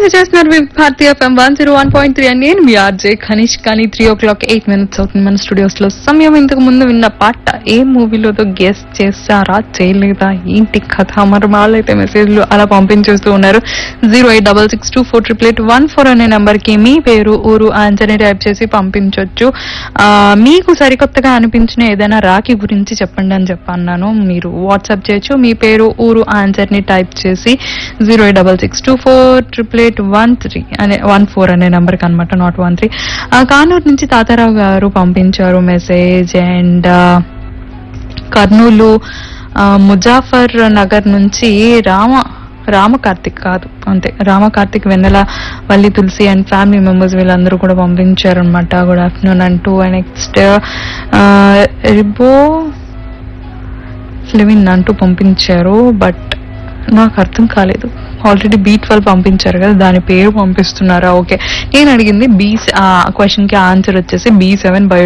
enjoy చేస్తున్నారు మీ భారతీయ FM one zero one point three అని నేను మీ ఆర్జే ఖనిష్ కానీ three o'clock eight minutes అవుతుంది మన స్టూడియోస్ లో సమయం ఇంతకు ముందు విన్న పాట ఏ మూవీలోతో గెస్ట్ చేస్తారా చేయలేదా ఏంటి కథ మరి వాళ్ళైతే మెసేజ్లు అలా పంపించేస్తూ ఉన్నారు zero eight double six two four triple eight one four అనే నెంబర్ కి మీ పేరు ఊరు ఆన్సర్ టైప్ చేసి పంపించవచ్చు ఆ, మీకు సరికొత్తగా అనిపించిన ఏదైనా రాఖీ గురించి చెప్పండి అని చెప్పన్నాను మీరు వాట్సాప్ చేయొచ్చు మీ పేరు ఊరు ఆన్సర్ ని టైప్ చేసి zero eight double six two four triple eight one three అనే వన్ ఫోర్ అనే నెంబర్కి అనమాట నాట్ వన్ త్రీ కానూరు నుంచి తాతారావు గారు పంపించారు మెసేజ్ అండ్ కర్నూలు ఆ, ముజాఫర్ నగర్ నుంచి రామ రామ కార్తిక్ కాదు అంతే Rama Karthik Vennela Valli Tulasi and family members వీళ్ళందరూ కూడా పంపించారు అనమాట గుడ్ ఆఫ్టర్నూన్ అంటూ నెక్స్ట్ రిబో లెవిన్ అంటూ పంపించారు బట్ నాకు అర్థం కాలేదు ఆల్రెడీ బీ ట్వెల్వ్ పంపించారు కదా దాని పేరు పంపిస్తున్నారా ఓకే నేను అడిగింది బీ క్వశ్చన్ కి ఆన్సర్ వచ్చేసి బీ సెవెన్ బయో